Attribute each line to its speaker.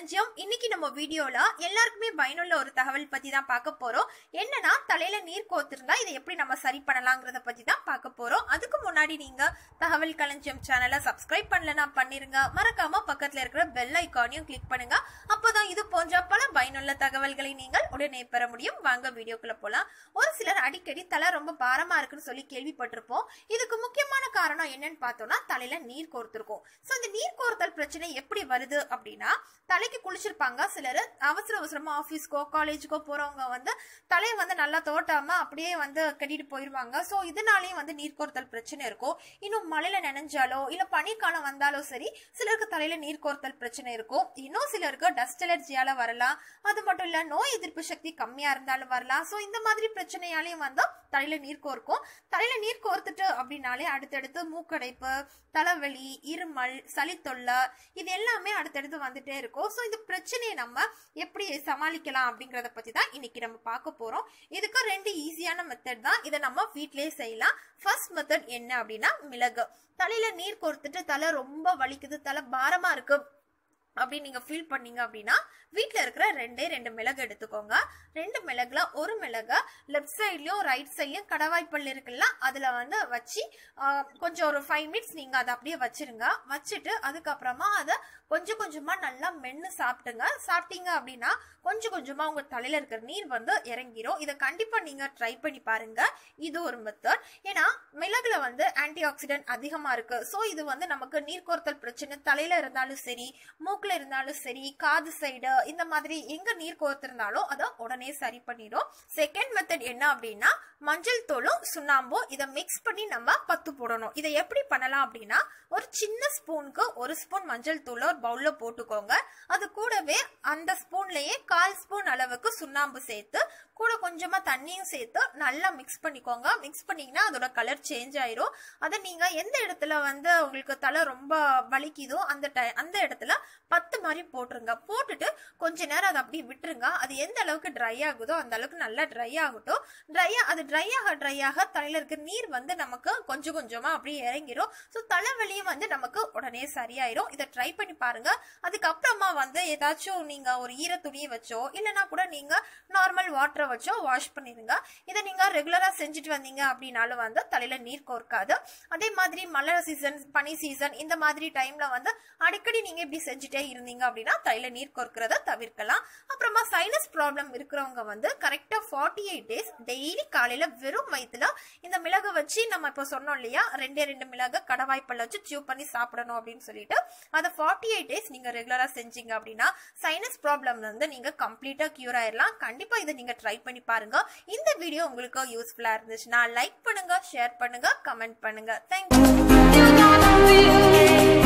Speaker 1: களஞ்சியம் இன்னைக்கு நம்ம வீடியோல எல்லாருக்குமே பயனுள்ள ஒரு தகவல் பத்தி தான் பார்க்க போறோம் என்னன்னா தலையில நீர் கோத்திருந்தா இதை எப்படி நம்ம சரி பண்ணலாங்கிறத பத்தி தான் பார்க்க போறோம் அதுக்கு முன்னாடி நீங்க தகவல் களஞ்சியம் சேனலை சப்ஸ்கிரைப் பண்ணலனா பண்ணிருங்க மறக்காம பக்கத்துல இருக்கிற பெல் ஐக்கானையும் கிளிக் பண்ணுங்க அப்போதான் இது போன்ற பல பயனுள்ள தகவல்களை நீங்கள் உடனே பெற முடியும் வாங்க வீடியோக்குள்ள போலாம் ஒரு சிலர் அடிக்கடி தலை ரொம்ப பாரமா இருக்குன்னு சொல்லி கேள்விப்பட்டிருப்போம் இதுக்கு முக்கியமான காரணம் என்னன்னு பார்த்தோம்னா தலையில நீர் கோர்த்திருக்கும் சோ இந்த நீர் கோர்த்தல் பிரச்சனை எப்படி வருது அப்படின்னா தலைக்கு குளிச்சிருப்பாங்க சிலர் அவசர அவசரமா ஆபீஸ்க்கோ காலேஜுக்கோ போறவங்க வந்து தலையை வந்து நல்லா தோட்டாம அப்படியே வந்து கட்டிட்டு போயிருவாங்க சோ இதனாலயும் வந்து நீர் கோர்த்தல் பிரச்சனை இருக்கும் இன்னும் மழையில நனைஞ்சாலோ இல்ல பனிக்காலம் வந்தாலோ சரி சிலருக்கு தலையில நீர் கோர்த்தல் பிரச்சனை இருக்கும் இன்னும் சிலருக்கு டஸ்ட் அலர்ஜியால வரலாம் அது மட்டும் இல்ல நோய் எதிர்ப்பு சக்தி கம்மியா இருந்தாலும் வரலாம் சோ இந்த மாதிரி பிரச்சனையாலையும் வந்து தலையில நீர் கோர்க்கும் தலையில நீர் கோர்த்துட்டு அப்படின்னாலே அடுத்தடுத்து மூக்கடைப்பு தலைவலி இருமல் சளி தொல்லை இது எல்லாமே அடுத்தடுத்து வந்துட்டே இருக்கும் ஸோ இந்த பிரச்சனையை நம்ம எப்படி சமாளிக்கலாம் அப்படிங்கறத பத்தி தான் இன்னைக்கு நம்ம பார்க்க போறோம் இதுக்கு ரெண்டு ஈஸியான மெத்தட் தான் இதை நம்ம வீட்லயே செய்யலாம் ஃபர்ஸ்ட் மெத்தட் என்ன அப்படின்னா மிளகு தலையில நீர் கோர்த்துட்டு தலை ரொம்ப வலிக்குது தலை பாரமா இருக்கு அப்படின்னு நீங்க ஃபீல் பண்ணீங்க அப்படின்னா வீட்ல இருக்கிற ரெண்டே ரெண்டு மிளகு எடுத்துக்கோங்க ரெண்டு மிளகுல ஒரு மிளக லெஃப்ட் சைட்லயும் ரைட் சைட்லயும் கடவாய் பல் இருக்குல்ல அதுல வந்து வச்சு ஆஹ், கொஞ்சம் ஒரு ஃபைவ் மினிட்ஸ் நீங்க அதை அப்படியே வச்சிருங்க வச்சுட்டு அதுக்கப்புறமா அதை கொஞ்சம் கொஞ்சமா நல்லா மென்னு சாப்பிட்டுங்க சாப்பிட்டீங்க அப்படின்னா கொஞ்சம் கொஞ்சமா உங்க தலையில இருக்கிற நீர் வந்து இறங்கிரும் இதை கண்டிப்பா நீங்க ட்ரை பண்ணி பாருங்க இது ஒரு மெத்தட் ஏன்னா மிளகுல வந்து ஆன்டி ஆக்சிடென்ட் அதிகமா இருக்கு சோ இது வந்து நமக்கு நீர் கோர்த்தல் பிரச்சனை தலையில இருந்தாலும் சரி மூக்குல இருந்தாலும் சரி காது சைடு இந்த மாதிரி எங்க நீர் கோர்த்திருந்தாலும் அதை உடனே சரி பண்ணிடும் செகண்ட் மெத்தட் என்ன அப்படின்னா மஞ்சள் தூளும் சுண்ணாம்பும் இதை மிக்ஸ் பண்ணி நம்ம பத்து போடணும் இதை எப்படி பண்ணலாம் அப்படின்னா ஒரு சின்ன ஸ்பூனுக்கு ஒரு ஸ்பூன் மஞ்சள் தூளை ஒரு பவுல்ல போட்டுக்கோங்க அது கூடவே அந்த ஸ்பூன்லயே கால் ஸ்பூன் அளவுக்கு சுண்ணாம்பு சேர்த்து கூட கொஞ்சமா தண்ணியும் சேர்த்து நல்லா மிக்ஸ் பண்ணிக்கோங்க மிக்ஸ் பண்ணீங்கன்னா அதோட கலர் சேஞ்ச் ஆயிரும் அதை நீங்க எந்த இடத்துல வந்து உங்களுக்கு தலை ரொம்ப வலிக்குதோ அந்த டை- அந்த இடத்துல பத்து மாதிரி போட்டுருங்க போட்டுட்டு கொஞ்ச நேரம் அதை அப்படியே விட்டுருங்க அது எந்த அளவுக்கு ட்ரை ஆகுதோ அந்த அளவுக்கு நல்லா ட்ரை ஆகட்டும் ட்ரை அது ட்ரை ஆக ட்ரை ஆக தலையில இருக்க நீர் வந்து நமக்கு கொஞ்சம் கொஞ்சமா அப்படியே இறங்கிரும் ஸோ தலைவலியும் வந்து நமக்கு உடனே சரியாயிரும் இதை ட்ரை பண்ணி பாருங்க அதுக்கப்புறமா வந்து ஏதாச்சும் நீங்க ஒரு ஈர துணியை வச்சோ இல்லைன்னா கூட நீங்க நார்மல் வாட்டரை வச்சோ வாஷ் பண்ணிருங்க இதை நீங்க ரெகுலரா செஞ்சுட்டு வந்தீங்க அப்படின்னாலும் வந்து தலையில நீர் கோர்க்காது அதே மாதிரி மழை சீசன் பனி சீசன் இந்த மாதிரி டைம்ல வந்து அடிக்கடி நீங்க இப்படி செஞ்சுட்டே இருந்தீங்க அப்படின்னா தலையில நீர் கோர்க்கிறத தவிர்க்கலாம் அப்புறமா சைனஸ் ப்ராப்ளம் இருக்கிறவங்க வந்து கரெக்டா ஃபார்ட்டி எயிட் டேஸ் டெய்லி காலையில வெறும் வயிற்றுல இந்த மிளகு வச்சு நம்ம இப்போ சொன்னோம் இல்லையா ரெண்டே ரெண்டு மிளகு கடவாய்ப்பல்ல வச்சு சியூ பண்ணி சாப்பிடணும் அப்படின்னு சொல்லிட்டு அதை ஃபார்ட்டி எயிட் டேஸ் நீங்க ரெகுலரா செஞ்சீங்க அப்படின்னா சைனஸ் ப்ராப்ளம் வந்து நீங்க கம்ப்ளீட்டா கியூர் ஆயிடலாம் கண்டிப்பா இதை நீங்க ட்ரை பண்ணி பாருங்க இந்த வீடியோ உங்களுக்கு யூஸ்ஃபுல்லா இருந்துச்சுன்னா லைக் பண்ணுங்க ஷேர் பண்ணுங்க கமெண்ட் பண்ணுங்க தேங்க்யூ